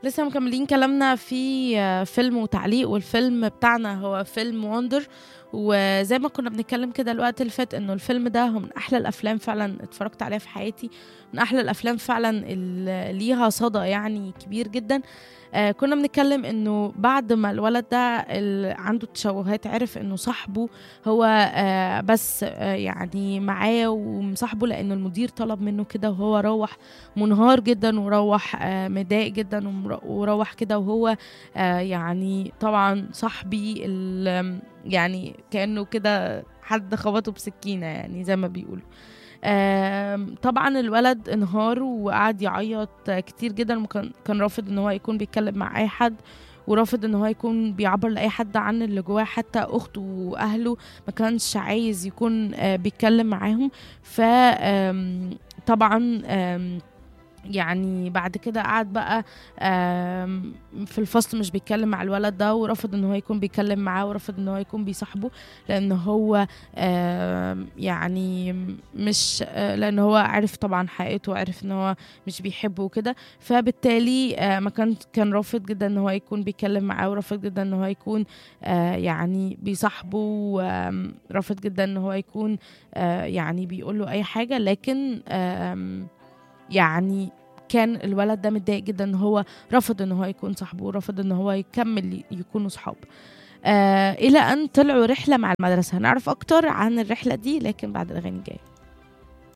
لسه مكملين كلامنا في آه، فيلم وتعليق والفيلم بتاعنا هو فيلم وندر وزي ما كنا بنتكلم كده الوقت اللي فات انه الفيلم ده هو من احلى الافلام فعلا اتفرجت عليها في حياتي من احلى الافلام فعلا اللي ليها صدى يعني كبير جدا آه كنا بنتكلم انه بعد ما الولد ده اللي عنده تشوهات عرف انه صاحبه هو آه بس آه يعني معاه ومصاحبه لانه المدير طلب منه كده وهو روح منهار جدا وروح آه مضايق جدا ومر- وروح كده وهو آه يعني طبعا صاحبي ال- يعني كانه كده حد خبطه بسكينه يعني زي ما بيقولوا آم، طبعا الولد انهار وقعد يعيط كتير جدا وكان كان رافض ان هو يكون بيتكلم مع اي حد ورافض ان هو يكون بيعبر لاي حد عن اللي جواه حتى اخته واهله ما كانش عايز يكون آه، بيتكلم معاهم ف آم، طبعا آم، يعني بعد كده قعد بقى آم، في الفصل مش بيتكلم مع الولد ده ورفض ان هو يكون بيتكلم معاه ورفض ان هو يكون بيصاحبه لان هو آم، يعني مش آه، لان هو عرف طبعا حقيقته وعرف ان هو مش بيحبه وكده فبالتالي آه، ما كان كان رافض جدا ان هو يكون بيتكلم معاه ورافض جدا ان هو يكون آه، يعني بيصاحبه ورافض جدا ان هو يكون آه، يعني بيقول له اي حاجه لكن آم، يعني كان الولد ده متضايق جدا ان هو رفض ان هو يكون صاحبه ورفض ان هو يكمل يكونوا صحاب آه الى ان طلعوا رحله مع المدرسه هنعرف اكتر عن الرحله دي لكن بعد الاغاني الجايه